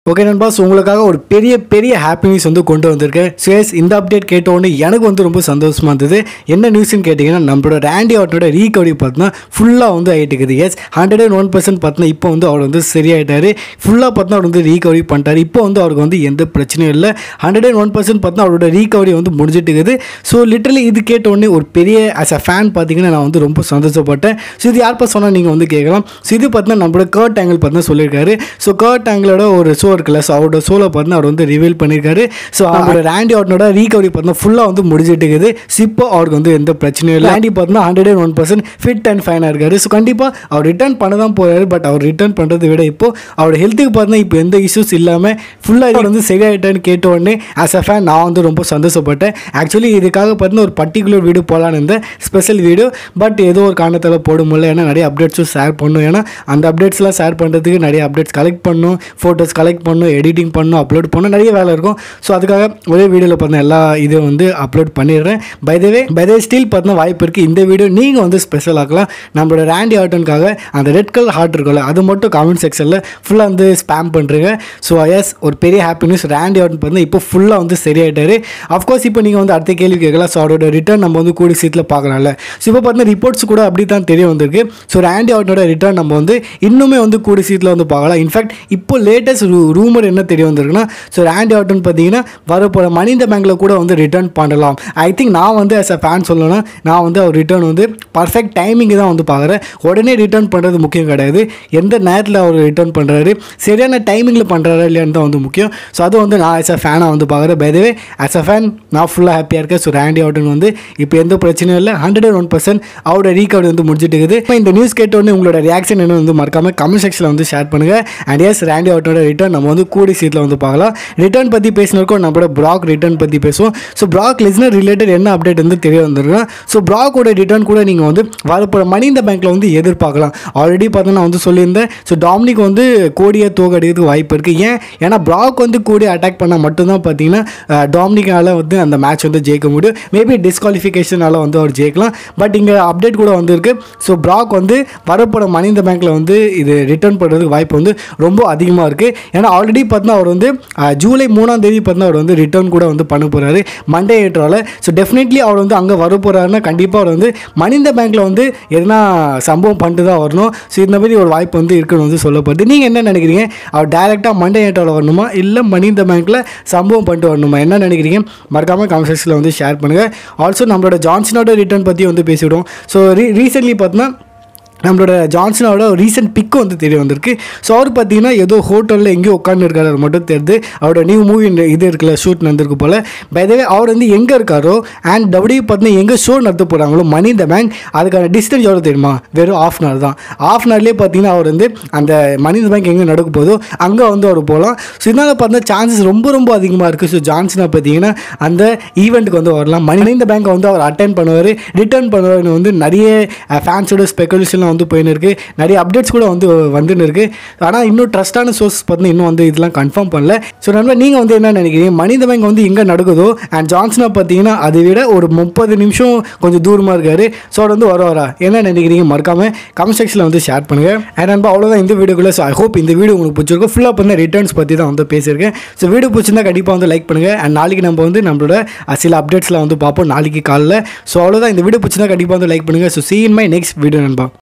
okay நண்பா so உங்களுக்காக ஒரு பெரிய பெரிய ஹாப்பி நியூஸ் வந்து கொண்டு வந்திருக்கேன் ஸோ எஸ் இந்த அப்டேட் கேட்ட உடனே எனக்கு வந்து ரொம்ப சந்தோஷமாக இருந்தது என்ன நியூஸ்னு கேட்டிங்கன்னா நம்மளோட ரேண்டி ஆட்டோட ரீகவரி பார்த்தீங்கன்னா ஃபுல்லாக வந்து ஆகிட்டுக்குது yes hundred and one percent பார்த்தீங்கன்னா இப்போ வந்து அவர் வந்து சரியாயிட்டாரு ஃபுல்லாக பார்த்தீங்கன்னா அவர் வந்து ரீகவரி பண்ணிட்டாரு இப்போ வந்து அவருக்கு வந்து எந்த பிரச்சனையும் இல்லை ஹண்ட்ரட் அண்ட் ஒன் பர்சன்ட் பார்த்தீங்கன்னா அவரோட ரீகவரி வந்து முடிஞ்சிட்டு இருக்குது ஸோ லிட்டரலி இது கேட்ட உடனே ஒரு பெரிய ஆஸ் அ ஃபேன் பார்த்தீங்கன்னா நான் வந்து ரொம்ப சந்தோஷப்பட்டேன் ஸோ இது யார்ப்பா சொன்னால் நீங்கள் வந்து கேட்கலாம் ஸோ இது பார்த்தீங்கன்னா நம்மளோட கர்ட் ஆங்கிள் பார்த்தீங்கன்னா சொல்லியிருக்காரு ஸோ கர்ட் ஆங்கிளோட ஒரு ஷோ இருக்குல்ல ஸோ அவரோட ஷோவில் பார்த்தீங்கன்னா அவர் வந்து ரிவீல் பண்ணியிருக்காரு ஸோ அவரோட ரேண்டி ஆட்டனோட ரீகவரி பார்த்தீங்கன்னா ஃபுல்லாக வந்து முடிஞ்சிட்டு இருக்குது ஸோ இப்போ அவருக்கு வந்து எந்த பிரச்சனையும் இல்லை ரேண்டி பார்த்தீங்கன்னா hundred and one percent fit and ஃபைனாக இருக்காரு ஸோ கண்டிப்பாக அவர் ரிட்டர்ன் பண்ண தான் போகிறாரு பட் அவர் ரிட்டர்ன் பண்ணுறதை விட இப்போ அவரோட ஹெல்த்துக்கு பார்த்தீங்கன்னா இப்போ எந்த இஷ்யூஸ் இல்லாமல் ஃபுல்லாக அவர் வந்து சரியாயிட்டான்னு கேட்ட உடனே ஆஸ் அ ஃபேன் நான் வந்து ரொம்ப சந்தோஷப்பட்டேன் ஆக்சுவலி இதுக்காக பார்த்தீங்கன்னா ஒரு பர்டிகுலர் வீடியோ போகலான்னு இருந்தேன் ஸ்பெஷல் வீடியோ பட் ஏதோ ஒரு காரணத்தால் போட முடியல ஏன்னா நிறைய அப்டேட்ஸும் ஷேர் பண்ணும் ஏன்னா அந்த அப்டேட்ஸ்லாம் ஷேர் பண்ணுறதுக்கு நிறைய அப்டேட்ஸ் கலெக்ட் பண்ணும் ஃபோட்டோஸ் கலெக்ட் பண்ணும் எடிட்டிங் பண்ணணும் அப்லோட் பண்ணணும் நிறைய வேலை இருக்கும் ஸோ அதுக்காக ஒரே வீடியோவில் பார்த்தா எல்லா இதையும் வந்து அப்லோட் பண்ணிடுறேன் by the way by the still பார்த்தா வாய்ப்பு இருக்குது இந்த வீடியோ நீங்கள் வந்து ஸ்பெஷல் ஆக்கலாம் நம்மளோட ரேண்டி ஆட்டனுக்காக அந்த ரெட் கலர் ஹார்ட் இருக்கும்ல அது மட்டும் கமெண்ட் செக்ஷனில் ஃபுல்லாக வந்து ஸ்பேம் பண்ணுறீங்க ஸோ எஸ் ஒரு பெரிய ஹாப்பி நியூஸ் ரேண்டி ஆட்டன் பார்த்தா இப்போ ஃபுல்லாக வந்து சரியாயிட்டாரு அஃப்கோர்ஸ் இப்போ நீங்கள் வந்து அடுத்த கேள்வி கேட்கலாம் ஸோ அவரோட ரிட்டர்ன் நம்ம வந்து கூடி சீட்டில் பார்க்கலாம்ல ஸோ இப்போ பார்த்தீங்கன்னா ரிப்போர்ட்ஸ் கூட அப்படி தான் தெரிய வந்திருக்கு ஸோ ரேண்டி ஆட்டனோட ரிட்டர்ன் நம்ம வந்து இன்னுமே வந்து கூடி சீட்டில் வந்து பார்க்கலாம் இன்ஃபேக்ட் இப்போ லேட்டஸ்ட் ரூமர் என்ன தெரிய வந்திருக்குன்னா ஸோ ரேண்டி ஆட்டன் பார்த்தீங்கன்னா வரப்போகிற மணி இந்த பேங்கில் கூட வந்து ரிட்டர்ன் பண்ணலாம் ஐ திங்க் நான் வந்து ஆஸ் அ ஃபேன் சொல்லணும்னா நான் வந்து அவர் ரிட்டர்ன் வந்து பர்ஃபெக்ட் டைமிங் தான் வந்து பார்க்குறேன் உடனே ரிட்டர்ன் பண்ணுறது முக்கியம் கிடையாது எந்த நேரத்தில் அவர் ரிட்டர்ன் பண்ணுறாரு சரியான டைமிங்கில் பண்ணுறாரா இல்லையான்னு தான் வந்து முக்கியம் ஸோ அது வந்து நான் ஆஸ் அ ஃபேனாக வந்து பார்க்குறேன் பைதவே ஆஸ் அ ஃபேன் நான் ஃபுல்லாக ஹாப்பியாக இருக்கேன் ஸோ ரேண்டி ஆட்டன் வந்து இப்போ எந்த பிரச்சனையும் இல்லை ஹண்ட்ரட் அண்ட் ஒன் பர்சன்ட் அவரோட ரீகவரி வந்து முடிஞ்சிட்டு இருக்குது இப்போ இந்த நியூஸ் கேட்டோடனே உங்களோட ரியாக்ஷன் என்ன வந்து மறக்காம கமெண்ட் செக்ஷனில் வந்து ஷேர் பண்ணுங்கள் அண்ட் எஸ் ரேண்டி ஆட்டனோட ரிட்டர்ன் நம்ம வந்து கூடி சீட்டில் வந்து பார்க்கலாம் ரிட்டர்ன் பற்றி பேசினருக்கோம் நம்மளோட ப்ராக் ரிட்டர்ன் பற்றி பேசுவோம் ஸோ ப்ராக் லிஸ்னர் ரிலேட்டட் என்ன அப்டேட் வந்து தெரிய வந்திருக்குன்னா ஸோ ப்ராக்கோட ரிட்டர்ன் கூட நீங்கள் வந்து வரப்போகிற மணி இந்த பேங்க்கில் வந்து எதிர்பார்க்கலாம் ஆல்ரெடி பார்த்தீங்கன்னா வந்து சொல்லியிருந்தேன் ஸோ டாமினிக் வந்து கோடியை தோக்கடிக்கிறதுக்கு வாய்ப்பு இருக்குது ஏன் ஏன்னா ப்ராக் வந்து கோடி அட்டாக் பண்ணால் மட்டும்தான் பார்த்தீங்கன்னா டாமினிக்கால் வந்து அந்த மேட்ச் வந்து ஜெயிக்க முடியும் மேபி டிஸ்குவாலிஃபிகேஷனால் வந்து அவர் ஜெயிக்கலாம் பட் இங்கே அப்டேட் கூட வந்திருக்கு ஸோ ப்ராக் வந்து வரப்போகிற மணி இந்த பேங்க்கில் வந்து இது ரிட்டர்ன் பண்ணுறதுக்கு வாய்ப்பு வந்து ரொம்ப அதிகமாக இருக்குது ஏன்னா ஆல்ரெடி பார்த்தீங்கன்னா அவர் வந்து அஹ், ஜூலை மூணாம் தேதி பார்த்தீங்கன்னா அவர் வந்து ரிட்டர்ன் கூட வந்து பண்ண போகிறாரு மண்டே ஏற்றால ஸோ டெஃபினெட்லி அவர் வந்து அங்கே வர போகிறாருன்னா கண்டிப்பாக அவர் வந்து மனித பேங்க்கில் வந்து எதனா சம்பவம் பண்ணிட்டு தான் வரணும் ஸோ இந்த மாதிரி ஒரு வாய்ப்பு வந்து இருக்குன்னு வந்து சொல்லப்படுது நீங்கள் என்ன நினைக்கிறீங்க அவர் டேரெக்டாக மண்டே ஏற்றால வரணுமா இல்லை மனித பேங்க்கில் சம்பவம் பண்ணிட்டு வரணுமா என்ன நினைக்கிறீங்க மறக்காமல் கமெண்ட் செக்ஷனில் வந்து ஷேர் பண்ணுங்கள் ஆல்சோ நம்மளோட ஜான்சனோட ரிட்டர்ன் பற்றி வந்து பேசிவிடுவோம் ஸோ ரீ ரீசெண்ட்லி பார்த்தீங்கன்னா நம்மளோட ஜான்சனோட ரீசெண்ட் பிக்கு வந்து தெரிய வந்திருக்கு ஸோ அவர் பார்த்தீங்கன்னா ஏதோ ஹோட்டலில் எங்கேயோ உட்காந்துருக்காரு அவர் மட்டும் தெரியுது அவரோட நியூ மூவி இது இருக்குல்ல ஷூட் நடந்திருக்கு போல் பைதவே அவர் வந்து எங்கே இருக்காரோ அண்ட் டபிள்யூ பார்த்தீங்கன்னா எங்கே ஷோ நடத்த போகிறாங்களோ மணி இந்த பேங்க் அதுக்கான டிஸ்டன்ஸ் எவ்வளோ தெரியுமா வெறும் ஆஃப் அன் ஹவர் தான் ஆஃப் அன் ஹவர்லேயே பார்த்தீங்கன்னா அவர் வந்து அந்த மணி இந்த பேங்க் எங்கே நடக்க போதோ அங்கே வந்து அவர் போகலாம் ஸோ இதனால் பார்த்தா சான்சஸ் ரொம்ப ரொம்ப அதிகமாக இருக்குது ஸோ ஜான்சனை பார்த்தீங்கன்னா அந்த ஈவெண்ட்டுக்கு வந்து வரலாம் மணி இந்த பேங்க்கை வந்து அவர் அட்டன் பண்ணுவார் ரிட்டர்ன் பண்ணுவார்னு வந்து நிறைய ஃபேன்ஸோட ஸ்பெகுலேஷன்லாம் வந்து போயின்னு இருக்கு நிறைய அப்டேட்ஸ் கூட வந்து வந்துன்னு இருக்கு ஆனால் இன்னும் ட்ரஸ்டான சோர்ஸ் பார்த்தீங்கன்னா இன்னும் வந்து இதெல்லாம் கன்ஃபார்ம் பண்ணல ஸோ நண்பா நீங்கள் வந்து என்ன நினைக்கிறீங்க மனித பேங்க் வந்து எங்கே நடக்குதோ அண்ட் ஜான்சனை பார்த்தீங்கன்னா அதை விட ஒரு முப்பது நிமிஷம் கொஞ்சம் தூரமாக இருக்காரு ஸோ அவர் வந்து வருவாரா என்ன நினைக்கிறீங்க மறக்காம கமெண்ட் செக்ஷனில் வந்து ஷேர் பண்ணுங்க அண்ட் நண்பா அவ்வளோதான் இந்த வீடியோக்குள்ள ஸோ ஐ ஹோப் இந்த வீடியோ உங்களுக்கு பிடிச்சிருக்கும் ஃபுல்லாக பண்ண ரிட்டர்ன்ஸ் பற்றி தான் வந்து பேசியிருக்கேன் ஸோ வீடியோ பிடிச்சிருந்தா கண்டிப்பாக வந்து லைக் பண்ணுங்கள் அண்ட் நாளைக்கு நம்ம வந்து நம்மளோட அஹ், சில அப்டேட்ஸ்லாம் வந்து பார்ப்போம் நாளைக்கு காலைல ஸோ அவ்வளோதான் இந்த வீடியோ பிடிச்சிருந்தா கண்டிப்பாக வந்து லைக் பண்ணுங்கள் so see you in my next video நண்பா